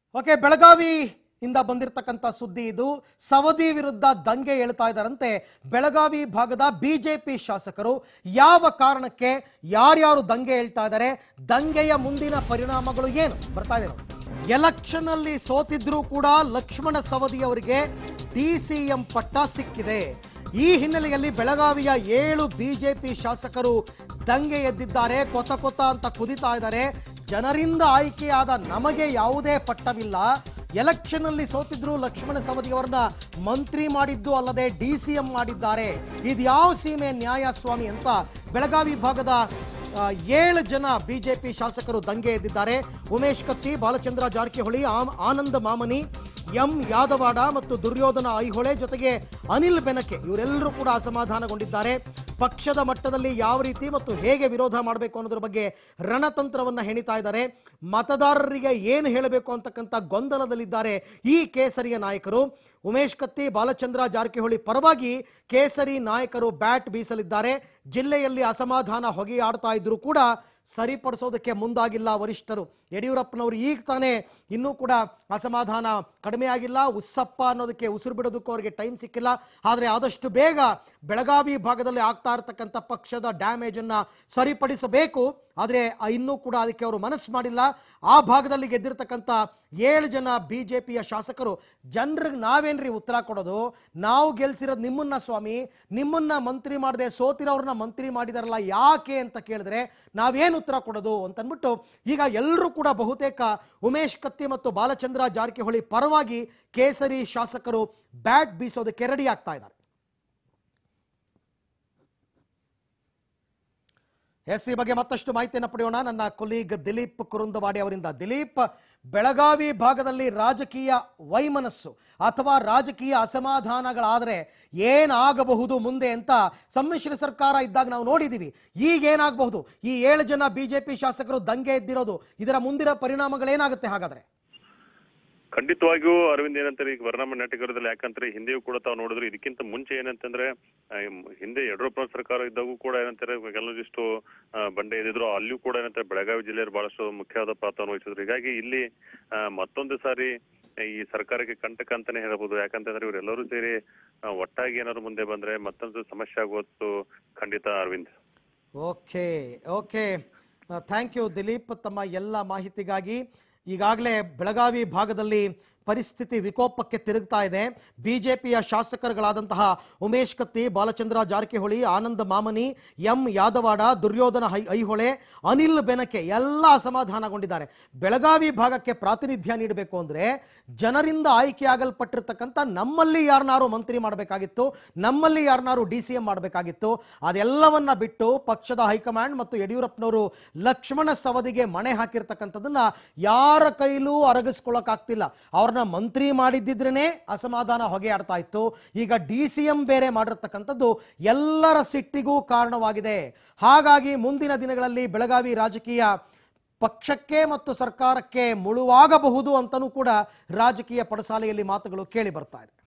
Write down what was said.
Okay Belagavi ಇಂದ ಬಂದಿರತಕ್ಕಂಥ ಸುದ್ದಿ ಇದು ಸವದಿ ವಿರುದ್ಧ ದಂಗೆ ಹೇಳ್ತಾ ಇದ್ದಾರಂತೆ ಬೆಳಗಾವಿ ಭಾಗದ ಬಿಜೆಪಿ ಶಾಸಕರು ಯಾವ ಕಾರಣಕ್ಕೆ ಯಾರ್ಯಾರು ದಂಗೆ ಹೇಳ್ತಾ ಇದ್ದಾರೆ ದಂಗೆಯ ಮುಂದಿನ ಪರಿಣಾಮಗಳು ಏನು ಬರ್ತಾ ಇದೆ ನೋಡಿ. ಎಲೆಕ್ಷನ್ ಅಲ್ಲಿ ಸೋತಿದ್ರೂ ಕೂಡ ಲಕ್ಷ್ಮಣ ಸವದಿ ಅವರಿಗೆ ಡಿ ಸಿ ಎಂ ಪಟ್ಟ ಸಿಕ್ಕಿದೆ ಈ ಹಿನ್ನೆಲೆಯಲ್ಲಿ ಬೆಳಗಾವಿಯ ಏಳು ಬಿಜೆಪಿ ಶಾಸಕರು ದಂಗೆ ಎದ್ದಿದ್ದಾರೆ ಕೊತ ಕೊತ ಅಂತ ಕುದಿತಾ ಇದ್ದಾರೆ ಜನರಿಂದ ಆಯ್ಕೆಯಾದ ನಮಗೆ ಯಾವುದೇ ಪಟ್ಟವಿಲ್ಲ ಎಲೆಕ್ಷನ್ ಅಲ್ಲಿ ಸೋತಿದ್ರು ಲಕ್ಷ್ಮಣ ಸವದಿ ಅವರನ್ನ ಮಂತ್ರಿ ಮಾಡಿದ್ದು ಅಲ್ಲದೆ ಡಿ ಸಿ ಎಂ ಮಾಡಿದ್ದಾರೆ ಇದು ಯಾವ ಸೀಮೆ ನ್ಯಾಯ ಸ್ವಾಮಿ ಅಂತ ಬೆಳಗಾವಿ ಭಾಗದ ಆ, ಏಳು ಜನ ಬಿಜೆಪಿ ಶಾಸಕರು ದಂಗೆ ಎದ್ದಿದ್ದಾರೆ ಉಮೇಶ್ ಕತ್ತಿ ಬಾಲಚಂದ್ರ ಜಾರಕಿಹೊಳಿ ಆಮ್- ಆನಂದ್ ಮಾಮನಿ ಎಂ ಯಾದವಾಡ ಮತ್ತು ದುರ್ಯೋಧನ ಐಹೊಳೆ ಜೊತೆಗೆ ಅನಿಲ್ ಬೆನಕೆ ಇವರೆಲ್ಲರೂ ಕೂಡ ಅಸಮಾಧಾನಗೊಂಡಿದ್ದಾರೆ ಪಕ್ಷದ ಮಟ್ಟದಲ್ಲಿ ಯಾವ ರೀತಿ ಮತ್ತು ಹೇಗೆ ವಿರೋಧ ಮಾಡಬೇಕು ಅನ್ನೋದ್ರ ಬಗ್ಗೆ ರಣತಂತ್ರವನ್ನು ಹೆಣಿತಾ ಇದ್ದಾರೆ ಮತದಾರರಿಗೆ ಏನು ಹೇಳಬೇಕು ಅಂತಕ್ಕಂಥ ಗೊಂದಲದಲ್ಲಿದ್ದಾರೆ ಈ ಕೇಸರಿಯ ನಾಯಕರು ಉಮೇಶ್ ಕತ್ತಿ ಬಾಲಚಂದ್ರ ಜಾರಕಿಹೊಳಿ ಪರವಾಗಿ ಕೇಸರಿ ನಾಯಕರು ಬ್ಯಾಟ್ ಬೀಸಲಿದ್ದಾರೆ ಜಿಲ್ಲೆಯಲ್ಲಿ ಅಸಮಾಧಾನ ಹೊಗೆಯಾಡ್ತಾ ಇದ್ರೂ ಕೂಡ ಸರಿಪಡಿಸೋದಕ್ಕೆ ಮುಂದಾಗಿಲ್ಲ ವರಿಷ್ಠರು ಯಡಿಯೂರಪ್ಪನವರು ಈಗ ತಾನೇ ಇನ್ನೂ ಕೂಡ ಅಸಮಾಧಾನ ಕಡಿಮೆ ಆಗಿಲ್ಲ ಉಸ್ಸಪ್ಪ ಅನ್ನೋದಕ್ಕೆ ಉಸಿರು ಬಿಡೋದಕ್ಕೂ ಅವರಿಗೆ ಟೈಮ್ ಸಿಕ್ಕಿಲ್ಲ ಆದರೆ ಆದಷ್ಟು ಬೇಗ ಬೆಳಗಾವಿ ಭಾಗದಲ್ಲಿ ಆಗ್ತಾ ಇರತಕ್ಕಂಥ ಪಕ್ಷದ ಡ್ಯಾಮೇಜನ್ನು ಸರಿಪಡಿಸಬೇಕು ಆದರೆ ಇನ್ನೂ ಕೂಡ ಅದಕ್ಕೆ ಅವರು ಮನಸ್ಸು ಮಾಡಿಲ್ಲ ಆ ಭಾಗದಲ್ಲಿ ಗೆದ್ದಿರ್ತಕ್ಕಂಥ ಏಳು ಜನ ಬಿ ಜೆ ಪಿಯ ಶಾಸಕರು ಜನರಿಗೆ ನಾವೇನ್ರಿ ಉತ್ತರ ಕೊಡೋದು ನಾವು ಗೆಲ್ಸಿರೋದು ನಿಮ್ಮನ್ನ ಸ್ವಾಮಿ ನಿಮ್ಮನ್ನ ಮಂತ್ರಿ ಮಾಡದೆ ಸೋತಿರೋರನ್ನ ಮಂತ್ರಿ ಮಾಡಿದಾರಲ್ಲ ಯಾಕೆ ಅಂತ ಕೇಳಿದ್ರೆ ನಾವೇನು ಉತ್ತರ ಕೊಡೋದು ಅಂತಂದ್ಬಿಟ್ಟು ಈಗ ಎಲ್ಲರೂ ಕೂಡ ಬಹುತೇಕ ಉಮೇಶ್ ಕತ್ತಿ ಮತ್ತು ಬಾಲಚಂದ್ರ ಜಾರಕಿಹೊಳಿ ಪರವಾಗಿ ಕೇಸರಿ ಶಾಸಕರು ಬ್ಯಾಟ್ ಬೀಸೋದಕ್ಕೆ ರೆಡಿ ಆಗ್ತಾ ಇದ್ದಾರೆ ಎಸ್ ಈ ಬಗ್ಗೆ ಮತ್ತಷ್ಟು ಮಾಹಿತಿಯನ್ನು ಪಡೆಯೋಣ ನನ್ನ ಕೊಲೀಗ್ ದಿಲೀಪ್ ಕುರುಂದವಾಡಿ ಅವರಿಂದ ದಿಲೀಪ್ ಬೆಳಗಾವಿ ಭಾಗದಲ್ಲಿ ರಾಜಕೀಯ ವೈಮನಸ್ಸು ಅಥವಾ ರಾಜಕೀಯ ಅಸಮಾಧಾನಗಳಾದರೆ ಏನಾಗಬಹುದು ಮುಂದೆ ಅಂತ ಸಮ್ಮಿಶ್ರ ಸರ್ಕಾರ ಇದ್ದಾಗ ನಾವು ನೋಡಿದ್ದೀವಿ ಈಗ ಏನಾಗಬಹುದು ಈ ಏಳು ಜನ ಬಿಜೆಪಿ ಶಾಸಕರು ದಂಗೆ ಎದ್ದಿರೋದು ಇದರ ಮುಂದಿನ ಪರಿಣಾಮಗಳೇನಾಗುತ್ತೆ ಹಾಗಾದ್ರೆ ಖಂಡಿತವಾಗಿಯೂ ಅರವಿಂದ್ ಏನಂತಾರೆ ಈಗ ಪರಿಣಾಮ ನಾಟಕದಲ್ಲಿ ಯಾಕಂದ್ರೆ ಹಿಂದೆಯೂ ಕೂಡ ತಾವು ನೋಡಿದ್ರು ಇದಕ್ಕಿಂತ ಮುಂಚೆ ಏನಂತಂದ್ರೆ ಆ, ಮ್- ಹಿಂದೆ ಯಡಿಯೂರಪ್ಪ ಸರ್ಕಾರ ಇದ್ದಾಗೂ ಕೂಡ ಏನಂತಾರೆ ಕೆಲವೊಂದಿಷ್ಟು ಆ, ಬಂಡೆ ಎದ್ದಿದ್ರು ಅಲ್ಲಿಯೂ ಕೂಡ ಏನಂತಾರೆ ಬೆಳಗಾವಿ ಜಿಲ್ಲೆಯಲ್ಲಿ ಬಹಳಷ್ಟು ಮುಖ್ಯವಾದ ಪಾತ್ರವನ್ನು ವಹಿಸಿದ್ರು ಹೀಗಾಗಿ ಇಲ್ಲಿ ಆ, ಮತ್ತೊಂದು ಸಾರಿ ಈ ಸರ್ಕಾರಕ್ಕೆ ಕಂಟಕ ಅಂತಾನೆ ಹೇಳ್ಬೋದು ಯಾಕಂತಂದ್ರೆ ಇವರೆಲ್ಲರೂ ಸೇರಿ ಆ, ಒಟ್ಟಾಗಿ ಏನಾದ್ರು ಮುಂದೆ ಬಂದ್ರೆ ಮತ್ತೊಂದು ಸಮಸ್ಯೆ ಆಗೋದು ಖಂಡಿತ Arvind okay okay thank you Dilip ತಮ್ಮ ಎಲ್ಲ ಮಾಹಿತಿಗಾಗಿ ಈಗಾಗಲೇ ಬೆಳಗಾವಿ ಭಾಗದಲ್ಲಿ ಪರಿಸ್ಥಿತಿ ವಿಕೋಪಕ್ಕೆ ತಿರುಗ್ತಾ ಇದೆ ಬಿಜೆಪಿಯ ಶಾಸಕರುಗಳಾದಂತಹ ಉಮೇಶ್ ಕತ್ತಿ ಬಾಲಚಂದ್ರ ಜಾರಕಿಹೊಳಿ ಆನಂದ್ ಮಾಮನಿ ಎಂ ಯಾದವಾಡ ದುರ್ಯೋಧನ ಹೈ ಐಹೊಳೆ ಅನಿಲ್ ಬೆನಕೆ ಎಲ್ಲ ಅಸಮಾಧಾನಗೊಂಡಿದ್ದಾರೆ ಬೆಳಗಾವಿ ಭಾಗಕ್ಕೆ ಪ್ರಾತಿನಿಧ್ಯ ನೀಡಬೇಕು ಅಂದರೆ ಜನರಿಂದ ಆಯ್ಕೆಯಾಗಲ್ಪಟ್ಟಿರ್ತಕ್ಕಂಥ ನಮ್ಮಲ್ಲಿ ಯಾರನ್ನಾರು ಮಂತ್ರಿ ಮಾಡಬೇಕಾಗಿತ್ತು ನಮ್ಮಲ್ಲಿ ಯಾರನ್ನಾರು ಡಿ ಸಿ ಎಂ ಮಾಡಬೇಕಾಗಿತ್ತು ಅದೆಲ್ಲವನ್ನ ಬಿಟ್ಟು ಪಕ್ಷದ ಹೈಕಮಾಂಡ್ ಮತ್ತು ಯಡಿಯೂರಪ್ಪನವರು ಲಕ್ಷ್ಮಣ ಸವದಿಗೆ ಮಣೆ ಹಾಕಿರ್ತಕ್ಕಂಥದ್ದನ್ನ ಯಾರ ಕೈಲೂ ಅರಗಿಸ್ಕೊಳ್ಳೋಕ್ಕಾಗ್ತಿಲ್ಲ ಅವ್ರನ್ನ ಮಂತ್ರಿ ಮಾಡಿದ್ದಿದ್ರೇ ಅಸಮಾಧಾನ ಹೊಗೆ ಆಡ್ತಾ ಇತ್ತು ಈಗ ಡಿ ಸಿ ಎಂ ಬೇರೆ ಮಾಡಿರ್ತಕ್ಕಂಥದ್ದು ಎಲ್ಲರ ಸಿಟ್ಟಿಗೂ ಕಾರಣವಾಗಿದೆ ಹಾಗಾಗಿ ಮುಂದಿನ ದಿನಗಳಲ್ಲಿ ಬೆಳಗಾವಿ ರಾಜಕೀಯ ಪಕ್ಷಕ್ಕೆ ಮತ್ತು ಸರ್ಕಾರಕ್ಕೆ ಮುಳುವಾಗಬಹುದು ಅಂತಲೂ ಕೂಡ ರಾಜಕೀಯ ಪಡಸಾಲೆಯಲ್ಲಿ ಮಾತುಗಳು ಕೇಳಿ ಬರ್ತಾ ಇದೆ